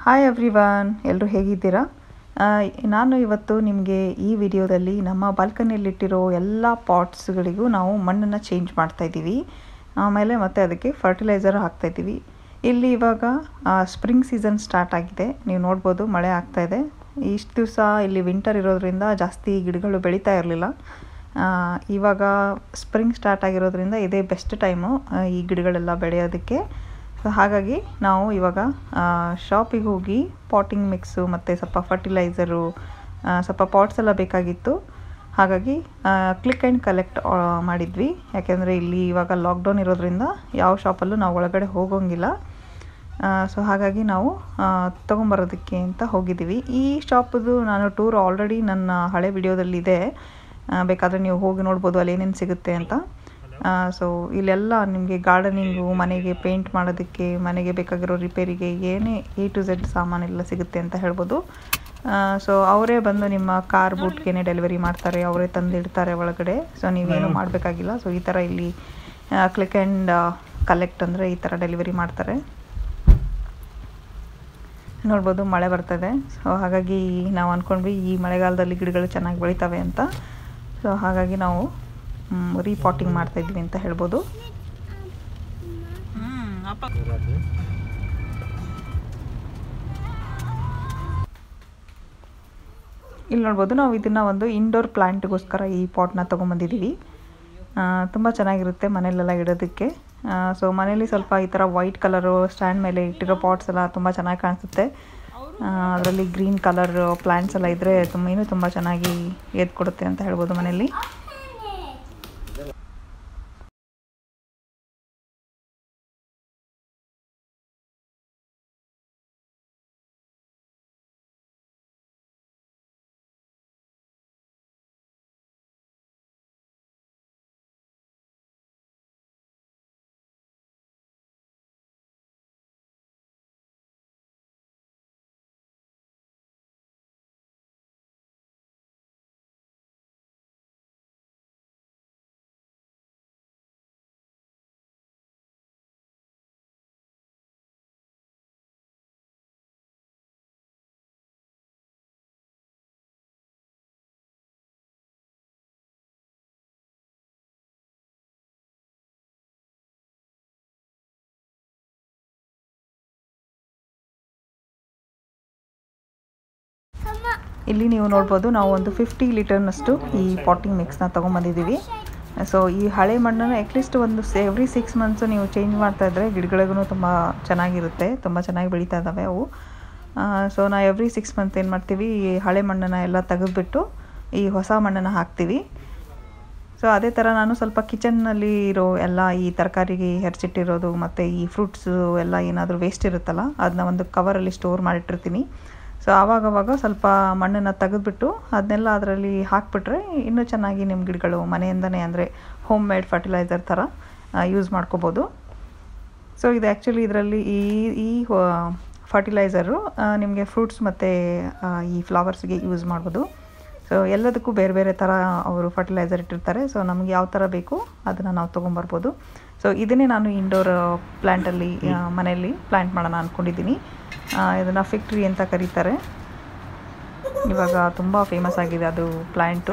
Hi everyone ಎಲ್ಲರೂ ಹೇಗಿದ್ದೀರಾ ಆ, ನಾನು ಇವತ್ತು ನಿಮಗೆ ಈ ವಿಡಿಯೋದಲ್ಲಿ ನಮ್ಮ ಬಾಲ್ಕನಿಯಲ್ಲಿಟ್ಟಿರೋ ಎಲ್ಲ ಪಾಟ್ಸ್ಗಳಿಗೂ ನಾವು ಮಣ್ಣನ್ನು ಚೇಂಜ್ ಮಾಡ್ತಾ ಇದ್ದೀವಿ ಆಮೇಲೆ ಮತ್ತೆ ಅದಕ್ಕೆ ಫರ್ಟಿಲೈಸರ್ ಹಾಕ್ತಾ ಇದ್ದೀವಿ ಇಲ್ಲಿ ಇವಾಗ ಸ್ಪ್ರಿಂಗ್ ಸೀಸನ್ ಸ್ಟಾರ್ಟ್ ಆಗಿದೆ ನೀವು ನೋಡ್ಬೋದು ಮಳೆ ಆಗ್ತಾ ಇದೆ ಇಷ್ಟು ದಿವಸ ಇಲ್ಲಿ ವಿಂಟರ್ ಇರೋದ್ರಿಂದ ಜಾಸ್ತಿ ಗಿಡಗಳು ಬೆಳೀತಾ ಇರಲಿಲ್ಲ ಇವಾಗ ಸ್ಪ್ರಿಂಗ್ ಸ್ಟಾರ್ಟ್ ಆಗಿರೋದ್ರಿಂದ ಇದೇ ಬೆಸ್ಟ್ ಟೈಮು ಈ ಗಿಡಗಳೆಲ್ಲ ಬೆಳೆಯೋದಕ್ಕೆ ಸೊ ಹಾಗಾಗಿ ನಾವು ಇವಾಗ ಶಾಪಿಗೆ ಹೋಗಿ ಪಾಟಿಂಗ್ ಮಿಕ್ಸು ಮತ್ತು ಸ್ವಲ್ಪ ಫರ್ಟಿಲೈಸರು ಸ್ವಲ್ಪ ಪಾಟ್ಸ್ ಎಲ್ಲ ಬೇಕಾಗಿತ್ತು ಹಾಗಾಗಿ ಕ್ಲಿಕ್ ಆ್ಯಂಡ್ ಕಲೆಕ್ಟ್ ಮಾಡಿದ್ವಿ ಯಾಕೆಂದರೆ ಇಲ್ಲಿ ಇವಾಗ ಲಾಕ್ಡೌನ್ ಇರೋದ್ರಿಂದ ಯಾವ ಶಾಪಲ್ಲೂ ನಾವು ಒಳಗಡೆ ಹೋಗೋಂಗಿಲ್ಲ ಸೊ ಹಾಗಾಗಿ ನಾವು ತೊಗೊಂಬರೋದಕ್ಕೆ ಅಂತ ಹೋಗಿದ್ದೀವಿ ಈ ಶಾಪದು ನಾನು ಟೂರ್ ಆಲ್ರೆಡಿ ನನ್ನ ಹಳೆ ವಿಡಿಯೋದಲ್ಲಿದೆ ಬೇಕಾದರೆ ನೀವು ಹೋಗಿ ನೋಡ್ಬೋದು ಅಲ್ಲಿ ಏನೇನು ಸಿಗುತ್ತೆ ಅಂತ ಸೊ ಇಲ್ಲೆಲ್ಲ ನಿಮಗೆ ಗಾರ್ಡನಿಂಗು ಮನೆಗೆ ಪೇಂಟ್ ಮಾಡೋದಕ್ಕೆ ಮನೆಗೆ ಬೇಕಾಗಿರೋ ರಿಪೇರಿಗೆ ಏನೇ ಎ ಟು ಝೆಡ್ ಸಾಮಾನೆಲ್ಲ ಸಿಗುತ್ತೆ ಅಂತ ಹೇಳ್ಬೋದು ಸೊ ಅವರೇ ಬಂದು ನಿಮ್ಮ ಕಾರ್ ಬೂಟ್ಗೆ ಡೆಲಿವರಿ ಮಾಡ್ತಾರೆ ಅವರೇ ತಂದಿಡ್ತಾರೆ ಒಳಗಡೆ ಸೊ ನೀವೇನು ಮಾಡಬೇಕಾಗಿಲ್ಲ ಸೊ ಈ ಥರ ಇಲ್ಲಿ ಕ್ಲಿಕ್ ಆ್ಯಂಡ್ ಕಲೆಕ್ಟ್ ಅಂದರೆ ಈ ಥರ ಡೆಲಿವರಿ ಮಾಡ್ತಾರೆ ನೋಡ್ಬೋದು ಮಳೆ ಬರ್ತದೆ ಸೊ ಹಾಗಾಗಿ ನಾವು ಅಂದ್ಕೊಂಡ್ವಿ ಈ ಮಳೆಗಾಲದಲ್ಲಿ ಗಿಡಗಳು ಚೆನ್ನಾಗಿ ಬೆಳಿತವೆ ಅಂತ ಸೊ ಹಾಗಾಗಿ ನಾವು ರೀಪಾಟಿಂಗ್ ಮಾಡ್ತಾ ಇದ್ವಿ ಅಂತ ಹೇಳ್ಬೋದು ಇಲ್ಲಿ ನೋಡ್ಬೋದು ನಾವು ಇದನ್ನು ಒಂದು ಇಂಡೋರ್ ಪ್ಲಾಂಟ್ಗೋಸ್ಕರ ಈ ಪಾಟ್ನ ತೊಗೊಂಬಂದಿದ್ದೀವಿ ತುಂಬ ಚೆನ್ನಾಗಿರುತ್ತೆ ಮನೆಯಲ್ಲೆಲ್ಲ ಇಡೋದಕ್ಕೆ ಸೊ ಮನೇಲಿ ಸ್ವಲ್ಪ ಈ ಥರ ವೈಟ್ ಕಲರು ಸ್ಟ್ಯಾಂಡ್ ಮೇಲೆ ಇಟ್ಟಿರೋ ಪಾಟ್ಸ್ ಎಲ್ಲ ತುಂಬ ಚೆನ್ನಾಗಿ ಕಾಣಿಸುತ್ತೆ ಅದರಲ್ಲಿ ಗ್ರೀನ್ ಕಲರ್ ಪ್ಲ್ಯಾಂಟ್ಸ್ ಎಲ್ಲ ಇದ್ದರೆ ತುಂಬ ಇನ್ನೂ ತುಂಬ ಚೆನ್ನಾಗಿ ಎದ್ದು ಕೊಡುತ್ತೆ ಅಂತ ಹೇಳ್ಬೋದು ಮನೆಯಲ್ಲಿ ಇಲ್ಲಿ ನೀವು ನೋಡ್ಬೋದು ನಾವು ಒಂದು ಫಿಫ್ಟಿ ಲೀಟರ್ನಷ್ಟು ಈ ಪಾಟಿಂಗ್ ಮಿಕ್ಸ್ನ ತೊಗೊಂಬಂದಿದ್ದೀವಿ ಸೊ ಈ ಹಳೆ ಮಣ್ಣನ್ನು ಅಟ್ಲೀಸ್ಟ್ ಒಂದು ಎವ್ರಿ ಸಿಕ್ಸ್ ಮಂತ್ಸು ನೀವು ಚೇಂಜ್ ಮಾಡ್ತಾ ಇದ್ದರೆ ಗಿಡಗಳಿಗೂ ತುಂಬ ಚೆನ್ನಾಗಿರುತ್ತೆ ತುಂಬ ಚೆನ್ನಾಗಿ ಬೆಳೀತಾ ಇದ್ದಾವೆ ಅವು ಸೊ ನಾವು ಎವ್ರಿ ಸಿಕ್ಸ್ ಮಂತ್ ಏನು ಮಾಡ್ತೀವಿ ಈ ಹಳೆ ಮಣ್ಣನ್ನು ಎಲ್ಲ ತೆಗೆದುಬಿಟ್ಟು ಈ ಹೊಸ ಮಣ್ಣನ್ನು ಹಾಕ್ತೀವಿ ಸೊ ಅದೇ ಥರ ನಾನು ಸ್ವಲ್ಪ ಕಿಚನ್ನಲ್ಲಿ ಇರೋ ಎಲ್ಲ ಈ ತರಕಾರಿಗೆ ಹೆರ್ಚಿಟ್ಟಿರೋದು ಮತ್ತು ಈ ಫ್ರೂಟ್ಸು ಎಲ್ಲ ಏನಾದರೂ ವೇಸ್ಟ್ ಇರುತ್ತಲ್ಲ ಅದನ್ನ ಒಂದು ಕವರಲ್ಲಿ ಸ್ಟೋರ್ ಮಾಡಿಟ್ಟಿರ್ತೀನಿ ಸೊ ಆವಾಗವಾಗ ಸ್ವಲ್ಪ ಮಣ್ಣನ್ನು ತೆಗೆದುಬಿಟ್ಟು ಅದನ್ನೆಲ್ಲ ಅದರಲ್ಲಿ ಹಾಕಿಬಿಟ್ರೆ ಇನ್ನೂ ಚೆನ್ನಾಗಿ ನಿಮ್ಮ ಗಿಡಗಳು ಮನೆಯಿಂದನೇ ಅಂದರೆ ಹೋಮ್ ಮೇಡ್ ಫರ್ಟಿಲೈಸರ್ ಥರ ಯೂಸ್ ಮಾಡ್ಕೋಬೋದು ಸೊ ಇದು ಆ್ಯಕ್ಚುಲಿ ಇದರಲ್ಲಿ ಈ ಈ ಫರ್ಟಿಲೈಸರು ನಿಮಗೆ ಫ್ರೂಟ್ಸ್ ಮತ್ತು ಈ ಫ್ಲವರ್ಸ್ಗೆ ಯೂಸ್ ಮಾಡ್ಬೋದು ಸೊ ಎಲ್ಲದಕ್ಕೂ ಬೇರೆ ಬೇರೆ ಥರ ಅವರು ಫರ್ಟಿಲೈಸರ್ ಇಟ್ಟಿರ್ತಾರೆ ಸೊ ನಮಗೆ ಯಾವ ಥರ ಬೇಕು ಅದನ್ನು ನಾವು ತೊಗೊಂಬರ್ಬೋದು ಸೊ ಇದನ್ನೇ ನಾನು ಇಂಡೋರ್ ಪ್ಲ್ಯಾಂಟಲ್ಲಿ ಮನೆಯಲ್ಲಿ ಪ್ಲ್ಯಾಂಟ್ ಮಾಡೋಣ ಅಂದ್ಕೊಂಡಿದ್ದೀನಿ ಇದನ್ನು ಫಿಕ್ಟ್ರಿ ಅಂತ ಕರೀತಾರೆ ಇವಾಗ ತುಂಬ ಫೇಮಸ್ ಆಗಿದೆ ಅದು ಪ್ಲ್ಯಾಂಟು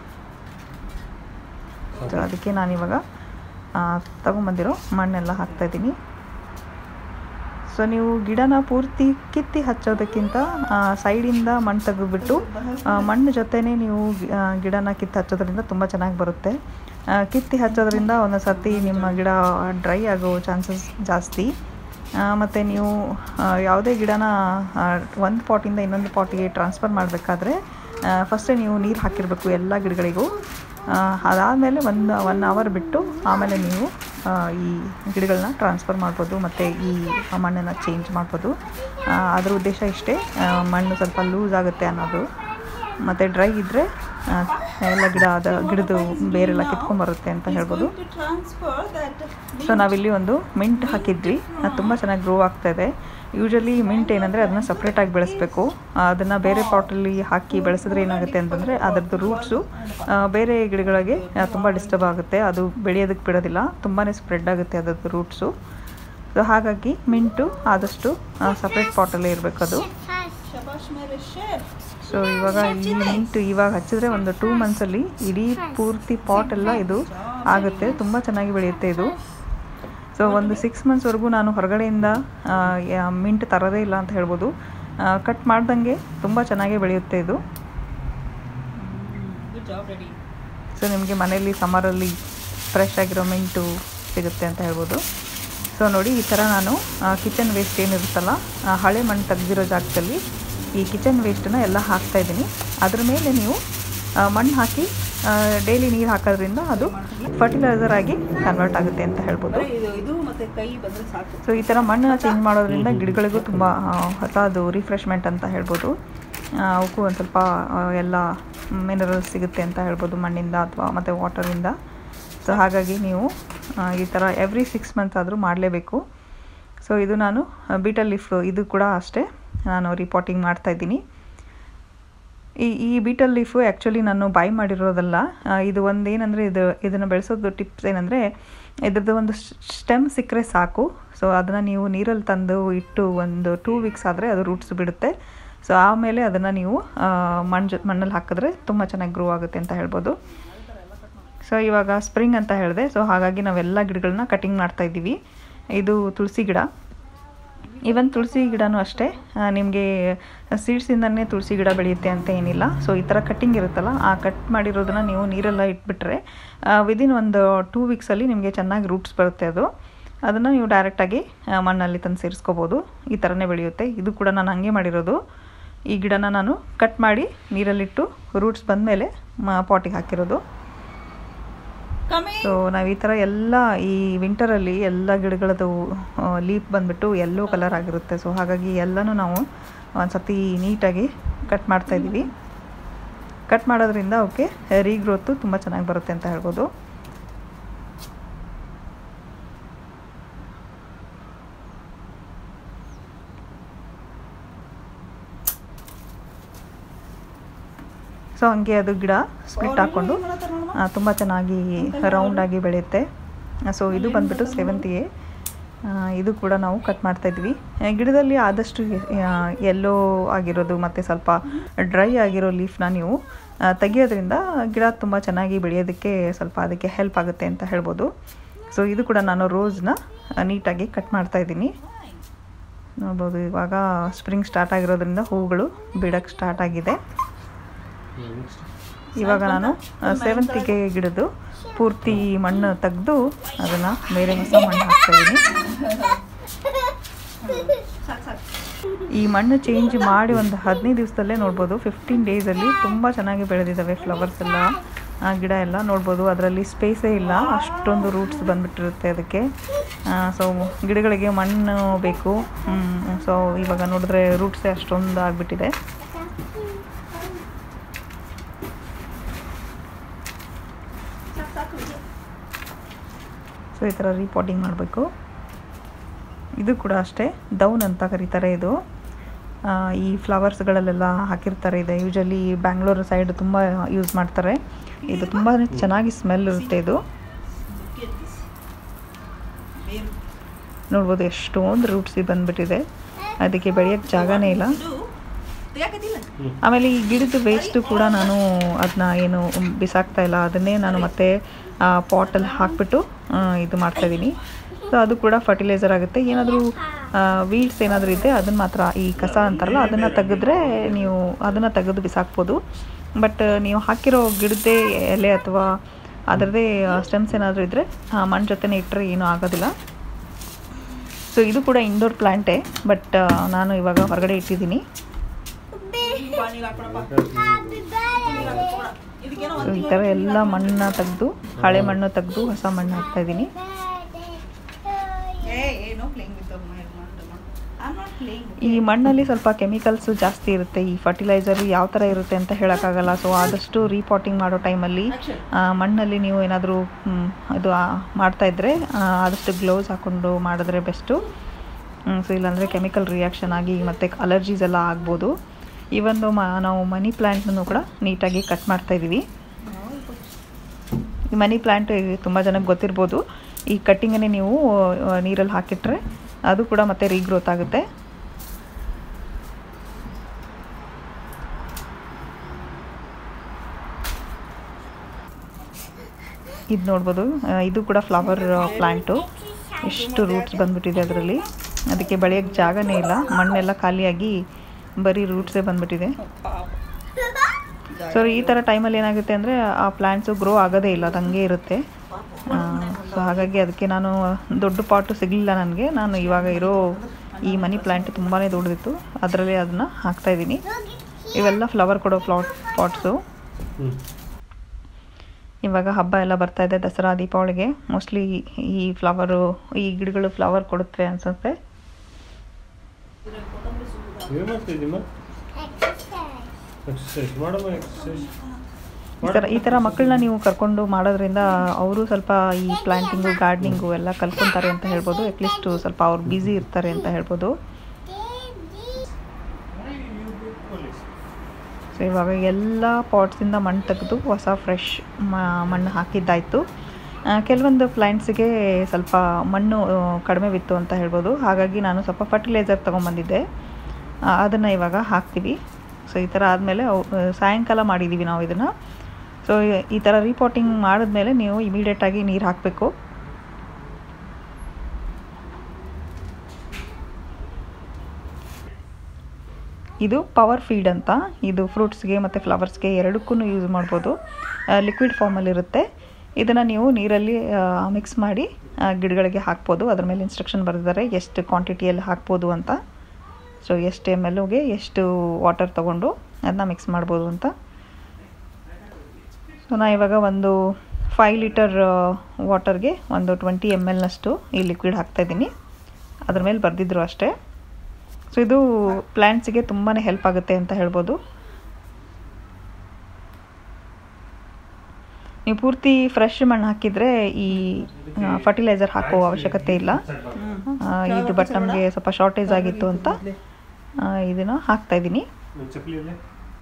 ಸೊ ಅದಕ್ಕೆ ನಾನಿವಾಗ ತಗೊಂಬಂದಿರೋ ಮಣ್ಣೆಲ್ಲ ಹಾಕ್ತಾಯಿದ್ದೀನಿ ಸೊ ನೀವು ಗಿಡನ ಪೂರ್ತಿ ಕಿತ್ತಿ ಹಚ್ಚೋದಕ್ಕಿಂತ ಸೈಡಿಂದ ಮಣ್ಣು ತೆಗೆದುಬಿಟ್ಟು ಮಣ್ಣು ಜೊತೆನೇ ನೀವು ಗಿಡನ ಕಿತ್ತು ಹಚ್ಚೋದ್ರಿಂದ ತುಂಬ ಚೆನ್ನಾಗಿ ಬರುತ್ತೆ ಕಿತ್ತಿ ಹಚ್ಚೋದ್ರಿಂದ ಒಂದು ಸರ್ತಿ ನಿಮ್ಮ ಗಿಡ ಡ್ರೈ ಆಗೋ ಚಾನ್ಸಸ್ ಜಾಸ್ತಿ ಮತ್ತು ನೀವು ಯಾವುದೇ ಗಿಡನ ಒಂದು ಪಾಟಿಂದ ಇನ್ನೊಂದು ಪಾಟಿಗೆ ಟ್ರಾನ್ಸ್ಫರ್ ಮಾಡಬೇಕಾದ್ರೆ ಫಸ್ಟೇ ನೀವು ನೀರು ಹಾಕಿರಬೇಕು ಎಲ್ಲ ಗಿಡಗಳಿಗೂ ಅದಾದಮೇಲೆ ಒಂದು ಒನ್ ಅವರ್ ಬಿಟ್ಟು ಆಮೇಲೆ ನೀವು ಈ ಗಿಡಗಳನ್ನ ಟ್ರಾನ್ಸ್ಫರ್ ಮಾಡ್ಬೋದು ಮತ್ತು ಈ ಮಣ್ಣನ್ನು ಚೇಂಜ್ ಮಾಡ್ಬೋದು ಅದರ ಉದ್ದೇಶ ಇಷ್ಟೇ ಮಣ್ಣು ಸ್ವಲ್ಪ ಲೂಸ್ ಆಗುತ್ತೆ ಅನ್ನೋದು ಮತ್ತು ಡ್ರೈ ಇದ್ದರೆ ಎಲ್ಲ ಗಿಡ ಅದ ಗಿಡದು ಬೇರೆಲ್ಲ ಕಿತ್ಕೊಂಬರುತ್ತೆ ಅಂತ ಹೇಳ್ಬೋದು ಸೊ ನಾವಿಲ್ಲಿ ಒಂದು ಮಿಂಟ್ ಹಾಕಿದ್ವಿ ಅದು ತುಂಬ ಚೆನ್ನಾಗಿ ಗ್ರೋ ಆಗ್ತಾಯಿದೆ ಯೂಶಲಿ ಮಿಂಟ್ ಏನಂದರೆ ಅದನ್ನ ಸಪ್ರೇಟಾಗಿ ಬೆಳೆಸಬೇಕು ಅದನ್ನು ಬೇರೆ ಪಾಟಲ್ಲಿ ಹಾಕಿ ಬೆಳೆಸಿದ್ರೆ ಏನಾಗುತ್ತೆ ಅಂತಂದರೆ ಅದರದ್ದು ರೂಟ್ಸು ಬೇರೆ ಗಿಡಗಳಿಗೆ ತುಂಬ ಡಿಸ್ಟರ್ಬ್ ಆಗುತ್ತೆ ಅದು ಬೆಳೆಯೋದಕ್ಕೆ ಬಿಡೋದಿಲ್ಲ ತುಂಬಾ ಸ್ಪ್ರೆಡ್ ಆಗುತ್ತೆ ಅದರದ್ದು ರೂಟ್ಸು ಸೊ ಹಾಗಾಗಿ ಮಿಂಟು ಆದಷ್ಟು ಸಪ್ರೇಟ್ ಪಾಟಲ್ಲೇ ಇರಬೇಕು ಅದು ಶಬಾಷ್ ಮೇಲೆ ಶೇಫ್ ಸೊ ಇವಾಗ ಈ ಮಿಂಟು ಇವಾಗ ಹಚ್ಚಿದ್ರೆ ಒಂದು ಟೂ ಮಂತ್ಸಲ್ಲಿ ಇಡೀ ಪೂರ್ತಿ ಪಾಟ್ ಎಲ್ಲ ಇದು ಆಗುತ್ತೆ ತುಂಬ ಚೆನ್ನಾಗಿ ಬೆಳೆಯುತ್ತೆ ಇದು ಸೊ ಒಂದು ಸಿಕ್ಸ್ ಮಂತ್ಸ್ವರೆಗೂ ನಾನು ಹೊರಗಡೆಯಿಂದ ಆ, ಯಾ- ಮಿಂಟ್ ತರೋದೇ ಇಲ್ಲ ಅಂತ ಹೇಳ್ಬೋದು ಕಟ್ ಮಾಡ್ದಂಗೆ ತುಂಬ ಚೆನ್ನಾಗಿ ಬೆಳೆಯುತ್ತೆ ಇದು ಗುಡ್ ಜಾಬ್ ರೆಡಿ ಸೊ ನಿಮಗೆ ಮನೆಯಲ್ಲಿ ಸಮ್ಮರಲ್ಲಿ ಫ್ರೆಶ್ ಆಗಿರೋ ಮಿಂಟು ಸಿಗುತ್ತೆ ಅಂತ ಹೇಳ್ಬೋದು ಸೊ ನೋಡಿ ಈ ಥರ ನಾನು ಕಿಚನ್ ವೇಸ್ಟ್ ಏನಿರುತ್ತಲ್ಲ ಆ, ಹಳೆ ಮಣ್ಣು ತೆಗೆದಿರೋ ಜಾಗದಲ್ಲಿ ಈ ಕಿಚನ್ ವೇಸ್ಟನ್ನ ಎಲ್ಲ ಹಾಕ್ತಾ ಇದ್ದೀನಿ ಅದ್ರ ಮೇಲೆ ನೀವು ಆ, ಮಣ್ಣು ಹಾಕಿ ಡೈಲಿ ನೀರು ಹಾಕೋದ್ರಿಂದ ಅದು ಫರ್ಟಿಲೈಸರ್ ಆಗಿ ಕನ್ವರ್ಟ್ ಆಗುತ್ತೆ ಅಂತ ಹೇಳ್ಬೋದು ಬರೀ ಇದು ಇದು ಮತ್ತೆ ಕೈ ಬಂದ್ರೆ ಸಾಕು ಸೊ ಈ ಥರ ಮಣ್ಣನ್ನ ಚೇಂಜ್ ಮಾಡೋದ್ರಿಂದ ಗಿಡಗಳಿಗೂ ತುಂಬ ಹೊಸದು ರಿಫ್ರೆಶ್ಮೆಂಟ್ ಅಂತ ಹೇಳ್ಬೋದು ಆ, ಅವಕ್ಕೂ ಒಂದು ಸ್ವಲ್ಪ ಆ, ಎಲ್ಲ ಮಿನರಲ್ಸ್ ಸಿಗುತ್ತೆ ಅಂತ ಹೇಳ್ಬೋದು ಮಣ್ಣಿಂದ ಅಥವಾ ಮತ್ತು ವಾಟರಿಂದ ಸೊ ಹಾಗಾಗಿ ನೀವು ಆ, ಈ ಥರ ಎವ್ರಿ ಸಿಕ್ಸ್ ಮಂತ್ಸ್ ಆದರೂ ಮಾಡಲೇಬೇಕು ಸೊ ಇದು ನಾನು ಬೀಟಲ್ ಲೀಫ್ ಇದು ಕೂಡ ಅಷ್ಟೇ ನಾನು ರಿಪೋರ್ಟಿಂಗ್ ಮಾಡ್ತಾಯಿದ್ದೀನಿ ಈ ಈ ಬೀಟಲ್ ಲೀಫು ಆ್ಯಕ್ಚುಲಿ ನಾನು ಬಾಯ್ ಮಾಡಿರೋದಲ್ಲ ಆ, ಇದು ಒಂದು ಏನಂದರೆ ಇದು ಇದನ್ನು ಬೆಳೆಸೋದು ಟಿಪ್ಸ್ ಏನಂದರೆ ಇದ್ರದ್ದು ಒಂದು ಸ್ಟೆಮ್ ಸಿಕ್ಕರೆ ಸಾಕು ಸೊ ಅದನ್ನು ನೀವು ನೀರಲ್ಲಿ ತಂದು ಇಟ್ಟು ಒಂದು ಟೂ ವೀಕ್ಸ್ ಆದರೆ ಅದು ರೂಟ್ಸ್ ಬಿಡುತ್ತೆ ಸೊ ಆಮೇಲೆ ಅದನ್ನು ನೀವು ಮಣ್ಣು ಜೊ ಮಣ್ಣಲ್ಲಿ ಹಾಕಿದ್ರೆ ತುಂಬ ಚೆನ್ನಾಗಿ ಗ್ರೋ ಆಗುತ್ತೆ ಅಂತ ಹೇಳ್ಬೋದು ಸೊ ಇವಾಗ ಸ್ಪ್ರಿಂಗ್ ಅಂತ ಹೇಳಿದೆ ಸೊ ಹಾಗಾಗಿ ನಾವೆಲ್ಲ ಗಿಡಗಳನ್ನ ಕಟಿಂಗ್ ಮಾಡ್ತಾ ಇದ್ದೀವಿ ಇದು ತುಳಸಿ ಗಿಡ ಈವನ್ ತುಳಸಿ ಗಿಡನೂ ಅಷ್ಟೇ ನಿಮಗೆ ಸೀಡ್ಸಿಂದನೇ ತುಳಸಿ ಗಿಡ ಬೆಳೆಯುತ್ತೆ ಅಂತ ಏನಿಲ್ಲ ಸೊ ಈ ಥರ ಕಟ್ಟಿಂಗ್ ಇರುತ್ತಲ್ಲ ಆ ಕಟ್ ಮಾಡಿರೋದನ್ನ ನೀವು ನೀರೆಲ್ಲ ಇಟ್ಬಿಟ್ರೆ ವಿದಿನ್ ಒಂದು ಟೂ ವೀಕ್ಸಲ್ಲಿ ನಿಮಗೆ ಚೆನ್ನಾಗಿ ರೂಟ್ಸ್ ಬರುತ್ತೆ ಅದು ಅದನ್ನು ನೀವು ಡೈರೆಕ್ಟಾಗಿ ಮಣ್ಣಲ್ಲಿ ತಂದು ಸೇರಿಸ್ಕೋಬೋದು ಈ ಥರನೇ ಬೆಳೆಯುತ್ತೆ ಇದು ಕೂಡ ನಾನು ಹಂಗೆ ಮಾಡಿರೋದು ಈ ಗಿಡನ ನಾನು ಕಟ್ ಮಾಡಿ ನೀರಲ್ಲಿಟ್ಟು ರೂಟ್ಸ್ ಬಂದಮೇಲೆ ಪಾಟಿಗೆ ಹಾಕಿರೋದು ಕಮ್ಮಿ ಸೊ ನಾವು ಈ ಥರ ಎಲ್ಲ ಈ ವಿಂಟರಲ್ಲಿ ಎಲ್ಲ ಗಿಡಗಳದ್ದು ಲೀಫ್ ಬಂದ್ಬಿಟ್ಟು ಎಲ್ಲೋ ಕಲರ್ ಆಗಿರುತ್ತೆ ಸೊ ಹಾಗಾಗಿ ಎಲ್ಲನೂ ನಾವು ಒಂದು ಸತಿ ನೀಟಾಗಿ ಕಟ್ ಮಾಡ್ತಾ ಇದ್ದೀವಿ ಕಟ್ ಮಾಡೋದ್ರಿಂದ ಅವಕ್ಕೆ ರೀಗ್ರೋತು ತುಂಬ ಚೆನ್ನಾಗಿ ಬರುತ್ತೆ ಅಂತ ಹೇಳ್ಬೋದು ಸೊ ಹಂಗೆ ಅದು ಗಿಡ ಸ್ಪ್ಲಿಟ್ ಹಾಕ್ಕೊಂಡು ತುಂಬ ಚೆನ್ನಾಗಿ ರೌಂಡಾಗಿ ಬೆಳೆಯುತ್ತೆ ಸೊ ಇದು ಬಂದ್ಬಿಟ್ಟು ಸೇವಂತಿಗೆ ಆ, ಇದು ಕೂಡ ನಾವು ಕಟ್ ಮಾಡ್ತಾ ಇದ್ವಿ ಆ, ಗಿಡದಲ್ಲಿ ಆದಷ್ಟು ಎಲ್ಲೋ ಆಗಿರೋದು ಮತ್ತು ಸ್ವಲ್ಪ ಡ್ರೈ ಆಗಿರೋ ಲೀಫ್ನ ನೀವು ಆ, ತೆಗಿಯೋದ್ರಿಂದ ಗಿಡ ತುಂಬ ಚೆನ್ನಾಗಿ ಬೆಳೆಯೋದಕ್ಕೆ ಸ್ವಲ್ಪ ಅದಕ್ಕೆ ಹೆಲ್ಪ್ ಆಗುತ್ತೆ ಅಂತ ಹೇಳ್ಬೋದು ಸೊ ಇದು ಕೂಡ ನಾನು ರೋಸ್ನ ನೀಟಾಗಿ ಕಟ್ ಮಾಡ್ತಾ ಇದ್ದೀನಿ ನೋಡ್ಬೋದು ಇವಾಗ ಸ್ಪ್ರಿಂಗ್ ಸ್ಟಾರ್ಟ್ ಆಗಿರೋದ್ರಿಂದ ಹೂಗಳು ಬಿಡೋಕ್ಕೆ ಸ್ಟಾರ್ಟ್ ಆಗಿದೆ ಇವಾಗ ನಾನು ಆ, ಸೇವಂತಿಗೆ ಗಿಡದ್ದು ಪೂರ್ತಿ ಮಣ್ಣು ತೆಗೆದು ಅದನ್ನು ಬೇರೆ ಹೊಸ ಮಣ್ಣು ಹಾಕ್ತಾ ಇದ್ದೀನಿ ಸಾಕು ಸಾಕು ಈ ಮಣ್ಣು ಚೇಂಜ್ ಮಾಡಿ ಒಂದು ಹದಿನೈದು ದಿವಸದಲ್ಲೇ ನೋಡ್ಬೋದು ಫಿಫ್ಟೀನ್ ಡೇಸಲ್ಲಿ ತುಂಬ ಚೆನ್ನಾಗಿ ಬೆಳೆದಿದ್ದಾವೆ ಫ್ಲವರ್ಸ್ ಎಲ್ಲ ಆ, ಗಿಡ ಎಲ್ಲ ನೋಡ್ಬೋದು ಅದರಲ್ಲಿ ಸ್ಪೇಸೇ ಇಲ್ಲ ಅಷ್ಟೊಂದು ರೂಟ್ಸ್ ಬಂದ್ಬಿಟ್ಟಿರುತ್ತೆ ಅದಕ್ಕೆ ಸೊ ಗಿಡಗಳಿಗೆ ಮಣ್ಣು ಬೇಕು ಸೊ ಇವಾಗ ನೋಡಿದ್ರೆ ರೂಟ್ಸೇ ಅಷ್ಟೊಂದು ಆಗಿಬಿಟ್ಟಿದೆ ಸಾಕು ಸಾಕು ಇದು. ಸೊ ಈ ಥರ ರೀಪಾಟಿಂಗ್ ಮಾಡಬೇಕು ಇದು ಕೂಡ ಅಷ್ಟೇ ಡೌನ್ ಅಂತ ಕರೀತಾರೆ ಇದು ಆ, ಈ ಫ್ಲವರ್ಸ್ಗಳಲ್ಲೆಲ್ಲ ಹಾಕಿರ್ತಾರೆ ಇದೆ ಯೂಶಲಿ ಬ್ಯಾಂಗ್ಳೂರು ಸೈಡ್ ತುಂಬ ಯೂಸ್ ಮಾಡ್ತಾರೆ ಇದು ತುಂಬ ಚೆನ್ನಾಗಿ ಸ್ಮೆಲ್ ಇರುತ್ತೆ ಇದು Look at this. ಬೇರು. ನೋಡ್ಬೋದು ಎಷ್ಟೊಂದು ರೂಟ್ಸ್ ಬಂದ್ಬಿಟ್ಟಿದೆ ಅದಕ್ಕೆ ಬೆಳೆಯೋಕ್ಕೆ ಜಾಗನೇ ಇಲ್ಲ ಇದು ತೆಗ್ಯಾಕತ್ತಿಲ್ಲ? ಆಮೇಲೆ ಈ ಗಿಡದ ವೇಸ್ಟು ಕೂಡ ನಾನು ಅದನ್ನ ಏನು ಬಿಸಾಕ್ತಾ ಇಲ್ಲ ಅದನ್ನೇ ನಾನು ಮತ್ತೆ ಪಾಟಲ್ಲಿ ಹಾಕ್ಬಿಟ್ಟು ಆ, ಇದು ಮಾಡ್ತಾಯಿದ್ದೀನಿ ಸೊ ಅದು ಕೂಡ ಫರ್ಟಿಲೈಸರ್ ಆಗುತ್ತೆ ಏನಾದರೂ ವೀಡ್ಸ್ ಏನಾದರೂ ಇದ್ದರೆ ಅದನ್ನು ಮಾತ್ರ ಈ ಕಸ ಅಂತಾರಲ್ಲ ಅದನ್ನು ತೆಗೆದ್ರೆ ನೀವು ಅದನ್ನು ತೆಗೆದು ಬಿಸಾಕ್ಬೋದು ಬಟ್ ನೀವು ಹಾಕಿರೋ ಗಿಡದೇ ಎಲೆ ಅಥವಾ ಅದರದ್ದೇ ಸ್ಟೆಮ್ಸ್ ಏನಾದರೂ ಇದ್ದರೆ ಮಣ್ಣು ಜೊತೆನೇ ಇಟ್ಟರೆ ಏನೂ ಆಗೋದಿಲ್ಲ ಸೊ ಇದು ಕೂಡ ಇಂಡೋರ್ ಪ್ಲ್ಯಾಂಟೇ ಬಟ್ ನಾನು ಇವಾಗ ಹೊರಗಡೆ ಇಟ್ಟಿದ್ದೀನಿ ಬಾ, ನೀರ್ ಹಾಕ್ಕೊಳಪ್ಪ. ನೀರ್ ಹಾಕ್ಕೊಳ. ಇದಕ್ಕೇನೋ ಸೊ ಒಂದ್ ಈ ಥರ ಎಲ್ಲ ಮಣ್ಣನ್ನ ತೆಗೆದು ಹಳೆ ಮಣ್ಣು ತೆಗೆದು ಹೊಸ ಮಣ್ಣು ಹಾಕ್ತಾ ಇದ್ದೀನಿ ಏ ಏ no playing with I am not playing ಈ ಮಣ್ಣಲ್ಲಿ ಸ್ವಲ್ಪ ಕೆಮಿಕಲ್ಸು ಜಾಸ್ತಿ ಇರುತ್ತೆ ಈ ಫರ್ಟಿಲೈಸರ್ ಯಾವ ಥರ ಇರುತ್ತೆ ಅಂತ ಹೇಳೋಕ್ಕಾಗಲ್ಲ ಸೊ ಆದಷ್ಟು ರೀಪಾಟಿಂಗ್ ಮಾಡೋ ಟೈಮಲ್ಲಿ ಮಣ್ಣಲ್ಲಿ ನೀವು ಏನಾದರೂ ಅದು ಆ, ಮಾಡ್ತಾ ಇದ್ದರೆ ಆ, ಆದಷ್ಟು ಗ್ಲೌಸ್ ಹಾಕ್ಕೊಂಡು ಮಾಡಿದ್ರೆ ಬೆಸ್ಟು ಸೊ ಇಲ್ಲಾಂದರೆ ಕೆಮಿಕಲ್ ರಿಯಾಕ್ಷನ್ ಆಗಿ ಮತ್ತು ಅಲರ್ಜೀಸ್ ಎಲ್ಲ ಆಗ್ಬೋದು ಈವನ್ ಮ ನಾವು ಮನಿ ಪ್ಲ್ಯಾಂಟ್ನೂ ಕೂಡ ನೀಟಾಗಿ ಕಟ್ ಮಾಡ್ತಾ ಇದ್ದೀವಿ ಈ ಮನಿ ಪ್ಲ್ಯಾಂಟ್ ತುಂಬ ಜನಕ್ಕೆ ಗೊತ್ತಿರ್ಬೋದು ಈ ಕಟ್ಟಿಂಗನ್ನೇ ನೀವು ನೀರಲ್ಲಿ ಹಾಕಿಟ್ರೆ ಅದು ಕೂಡ ಮತ್ತೆ ರೀಗ್ರೋತ್ ಆಗುತ್ತೆ ಇದು ನೋಡ್ಬೋದು ಆ, ಇದು ಕೂಡ ಫ್ಲವರ್ ಪ್ಲ್ಯಾಂಟು ಎಷ್ಟು ರೂಟ್ಸ್ ಬಂದ್ಬಿಟ್ಟಿದೆ ಅದರಲ್ಲಿ ಅದಕ್ಕೆ ಬೆಳೆಯೋಕ್ಕೆ ಜಾಗನೇ ಇಲ್ಲ ಮಣ್ಣೆಲ್ಲ ಖಾಲಿಯಾಗಿ ಬರೀ ರೂಟ್ಸೇ ಬಂದ್ಬಿಟ್ಟಿದೆ ಸೊ ಈ ಥರ ಟೈಮಲ್ಲಿ ಏನಾಗುತ್ತೆ ಅಂದರೆ ಆ ಪ್ಲ್ಯಾಂಟ್ಸು ಗ್ರೋ ಆಗೋದೇ ಇಲ್ಲ ಅದು ಹಂಗೆ ಇರುತ್ತೆ ಸೊ ಹಾಗಾಗಿ ಅದಕ್ಕೆ ನಾನು ದೊಡ್ಡ ಪಾಟು ಸಿಗಲಿಲ್ಲ ನನಗೆ ನಾನು ಇವಾಗ ಇರೋ ಈ ಮನಿ ಪ್ಲ್ಯಾಂಟ್ ತುಂಬಾ ದೊಡ್ಡದಿತ್ತು ಅದರಲ್ಲೇ ಅದನ್ನು ಹಾಕ್ತಾಯಿದ್ದೀನಿ ಇವೆಲ್ಲ ಫ್ಲವರ್ ಕೊಡೋ ಫ್ಲಾಟ್ ಪಾಟ್ಸು ಹ್ಞೂ ಇವಾಗ ಹಬ್ಬ ಎಲ್ಲ ಬರ್ತಾ ಇದೆ ದಸರಾ ದೀಪಾವಳಿಗೆ ಮೋಸ್ಟ್ಲಿ ಈ ಫ್ಲವರು ಈ ಗಿಡಗಳು ಫ್ಲವರ್ ಕೊಡುತ್ತೆ ಅನ್ಸುತ್ತೆ ಏನು ಮಾಡ್ತಿದ್ದೀಮ್ಮ ಎಕ್ಸಸೈಸ್ ಮಾಡಮ್ಮ ಎಕ್ಸಸೈಸ್ ಈ ಥರ ಈ ಥರ ಮಕ್ಕಳನ್ನ ನೀವು ಕರ್ಕೊಂಡು ಮಾಡೋದ್ರಿಂದ ಅವರು ಸ್ವಲ್ಪ ಈ ಪ್ಲ್ಯಾಂಟಿಂಗು ಗಾರ್ಡ್ನಿಂಗು ಎಲ್ಲ ಕಲ್ತ್ಕೊಂತಾರೆ ಅಂತ ಹೇಳ್ಬೋದು ಅಟ್ಲೀಸ್ಟ್ ಸ್ವಲ್ಪ ಅವ್ರು ಬ್ಯುಸಿ ಇರ್ತಾರೆ ಅಂತ ಹೇಳ್ಬೋದು ಸೊ ಇವಾಗ ಎಲ್ಲ ಪಾಟ್ಸಿಂದ ಮಣ್ಣು ತೆಗೆದು ಹೊಸ ಫ್ರೆಶ್ ಮಣ್ಣು ಹಾಕಿದ್ದಾಯಿತು ಕೆಲವೊಂದು ಪ್ಲ್ಯಾಂಟ್ಸಿಗೆ ಸ್ವಲ್ಪ ಮಣ್ಣು ಆ, ಕಡಿಮೆ ಬಿತ್ತು ಅಂತ ಹೇಳ್ಬೋದು ಹಾಗಾಗಿ ನಾನು ಸ್ವಲ್ಪ ಫರ್ಟಿಲೈಸರ್ ತೊಗೊಂಬಂದಿದ್ದೆ ಅದನ್ನು ಇವಾಗ ಹಾಕ್ತೀವಿ ಸೊ ಈ ಥರ ಆದಮೇಲೆ ಅವು ಆ, ಸಾಯಂಕಾಲ ಮಾಡಿದ್ದೀವಿ ನಾವು ಇದನ್ನು ಸೊ ಈ ಥರ ರೀಪಾಟಿಂಗ್ ಮಾಡಿದ್ಮೇಲೆ ನೀವು ಇಮಿಡಿಯೇಟಾಗಿ ನೀರು ಹಾಕಬೇಕು ಇದು ಪವರ್ ಫೀಡ್ ಅಂತ ಇದು ಫ್ರೂಟ್ಸ್ಗೆ ಮತ್ತು ಫ್ಲವರ್ಸ್ಗೆ ಎರಡಕ್ಕೂ ಯೂಸ್ ಮಾಡ್ಬೋದು ಲಿಕ್ವಿಡ್ ಫಾರ್ಮಲ್ಲಿರುತ್ತೆ ಇದನ್ನು ನೀವು ನೀರಲ್ಲಿ ಮಿಕ್ಸ್ ಮಾಡಿ ಆ, ಗಿಡಗಳಿಗೆ ಹಾಕ್ಬೋದು ಅದ್ರ ಮೇಲೆ ಇನ್ಸ್ಟ್ರಕ್ಷನ್ ಬರೆದಿದ್ದಾರೆ ಎಷ್ಟು ಕ್ವಾಂಟಿಟಿಯಲ್ಲಿ ಹಾಕ್ಬೋದು ಅಂತ ಸೊ ಎಷ್ಟು ಎಮ್ ಎಲ್ಗೆ ಎಷ್ಟು ವಾಟರ್ ತೊಗೊಂಡು ಅದನ್ನ ಮಿಕ್ಸ್ ಮಾಡ್ಬೋದು ಅಂತ ಸೊ ನಾ ಇವಾಗ ಒಂದು ಫೈವ್ ಲೀಟರ್ ವಾಟರ್ಗೆ ಒಂದು ಟ್ವೆಂಟಿ ಎಮ್ ಎಲ್ನಷ್ಟು ಈ ಲಿಕ್ವಿಡ್ ಹಾಕ್ತಾಯಿದ್ದೀನಿ ಅದ್ರ ಮೇಲೆ ಬರೆದಿದ್ರು ಅಷ್ಟೇ ಸೊ ಇದು ಪ್ಲ್ಯಾಂಟ್ಸಿಗೆ ತುಂಬಾ ಹೆಲ್ಪ್ ಆಗುತ್ತೆ ಅಂತ ಹೇಳ್ಬೋದು ನೀವು ಪೂರ್ತಿ ಫ್ರೆಶ್ ಮಣ್ಣು ಹಾಕಿದರೆ ಈ ಫರ್ಟಿಲೈಸರ್ ಹಾಕೋ ಅವಶ್ಯಕತೆ ಇಲ್ಲ ಆ, ಇದು ಬಟ್ ನಮಗೆ ಸ್ವಲ್ಪ ಶಾರ್ಟೇಜ್ ಆಗಿತ್ತು ಅಂತ ಆ, ಇದನ್ನು ಹಾಕ್ತಾಯಿದ್ದೀನಿ ಚಪ್ಪಲಿಯಲ್ಲಿ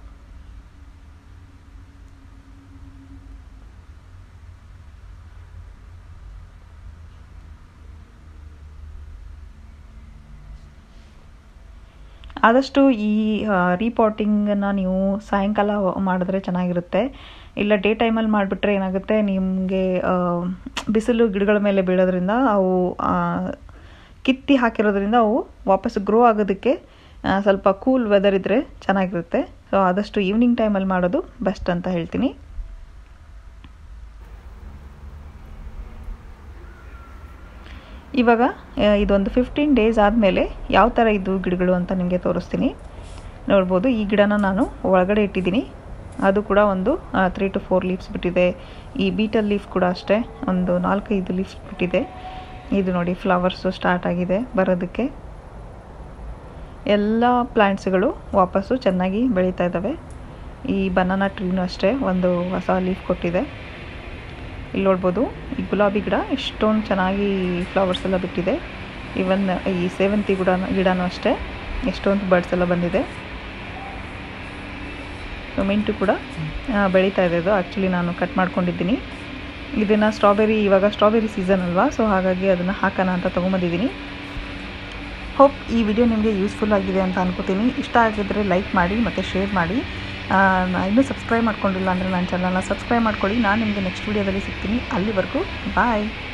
ಆದಷ್ಟು ಈ ರೀಪಾಟಿಂಗನ್ನು ನೀವು ಸಾಯಂಕಾಲ ಮಾಡಿದ್ರೆ ಚೆನ್ನಾಗಿರುತ್ತೆ ಇಲ್ಲ ಡೇ ಟೈಮಲ್ಲಿ ಮಾಡಿಬಿಟ್ರೆ ಏನಾಗುತ್ತೆ ನಿಮಗೆ ಬಿಸಿಲು ಗಿಡಗಳ ಮೇಲೆ ಬೀಳೋದ್ರಿಂದ ಅವು ಆ, ಕಿತ್ತಿ ಹಾಕಿರೋದ್ರಿಂದ ಅವು ವಾಪಸ್ ಗ್ರೋ ಆಗೋದಕ್ಕೆ ಆ, ಸ್ವಲ್ಪ ಕೂಲ್ ವೆದರ್ ಇದ್ದರೆ ಚೆನ್ನಾಗಿರುತ್ತೆ ಸೊ ಆದಷ್ಟು ಈವ್ನಿಂಗ್ ಟೈಮಲ್ಲಿ ಮಾಡೋದು ಬೆಸ್ಟ್ ಅಂತ ಹೇಳ್ತೀನಿ ಇವಾಗ ಆ, ಇದೊಂದು ಫಿಫ್ಟೀನ್ ಡೇಸ್ ಆದಮೇಲೆ ಯಾವ ಥರ ಇದು ಗಿಡಗಳು ಅಂತ ನಿಮಗೆ ತೋರಿಸ್ತೀನಿ ನೋಡ್ಬೋದು ಈ ಗಿಡನ ನಾನು ಒಳಗಡೆ ಇಟ್ಟಿದ್ದೀನಿ ಅದು ಕೂಡ ಒಂದು ತ್ರೀ ಟು ಫೋರ್ ಲೀವ್ಸ್ ಬಿಟ್ಟಿದೆ ಈ ಬೀಟಲ್ ಲೀಫ್ ಕೂಡ ಅಷ್ಟೇ ಒಂದು ನಾಲ್ಕೈದು ಲೀವ್ಸ್ ಬಿಟ್ಟಿದೆ ಇದು ನೋಡಿ ಫ್ಲವರ್ಸು ಸ್ಟಾರ್ಟ್ ಆಗಿದೆ ಬರೋದಕ್ಕೆ ಎಲ್ಲ ಪ್ಲ್ಯಾಂಟ್ಸ್ಗಳು ವಾಪಸ್ಸು ಚೆನ್ನಾಗಿ ಬೆಳೀತಾ ಇದ್ದಾವೆ ಈ ಬನಾನಾ ಟ್ರೀನೂ ಅಷ್ಟೇ ಒಂದು ಹೊಸ ಲೀಫ್ ಕೊಟ್ಟಿದೆ ಇಲ್ಲಿ ನೋಡ್ಬೋದು ಈ ಗುಲಾಬಿ ಗಿಡ ಎಷ್ಟೊಂದು ಚೆನ್ನಾಗಿ ಫ್ಲವರ್ಸ್ ಎಲ್ಲ ಬಿಟ್ಟಿದೆ ಇವನ್ ಈ ಸೇವಂತಿ ಗಿಡ ಗಿಡನೂ ಅಷ್ಟೇ ಎಷ್ಟೊಂದು ಬರ್ಡ್ಸ್ ಎಲ್ಲ ಬಂದಿದೆ ಸೊ ಮಿಂಟು ಕೂಡ ಆ, ಬೆಳೀತಾ ಇದೆ ಅದು ಆ್ಯಕ್ಚುಲಿ ನಾನು ಕಟ್ ಮಾಡ್ಕೊಂಡಿದ್ದೀನಿ ಇದನ್ನು ಸ್ಟ್ರಾಬೆರಿ ಇವಾಗ ಸ್ಟ್ರಾಬೆರಿ ಸೀಸನ್ ಅಲ್ವಾ ಸೊ ಹಾಗಾಗಿ ಅದನ್ನು ಹಾಕೋಣ ಅಂತ ತೊಗೊಂಬಂದಿದ್ದೀನಿ ಹೋಪ್ ಈ ವಿಡಿಯೋ ನಿಮಗೆ ಯೂಸ್ಫುಲ್ ಆಗಿದೆ ಅಂತ ಅನ್ಕೋತೀನಿ ಇಷ್ಟ ಆಗಿದ್ದರೆ ಲೈಕ್ ಮಾಡಿ ಮತ್ತು ಶೇರ್ ಮಾಡಿ ಆ, ನಾ ಇನ್ನೂ ಸಬ್ಸ್ಕ್ರೈಬ್ ಮಾಡ್ಕೊಂಡಿಲ್ಲ ಅಂದರೆ ನನ್ನ ಚಾನಲ್ನ ಸಬ್ಸ್ಕ್ರೈಬ್ ಮಾಡ್ಕೊಳ್ಳಿ ನಾನು ನಿಮಗೆ ನೆಕ್ಸ್ಟ್ ವೀಡಿಯೋದಲ್ಲಿ ಸಿಗ್ತೀನಿ ಅಲ್ಲಿವರೆಗೂ ಬಾಯ್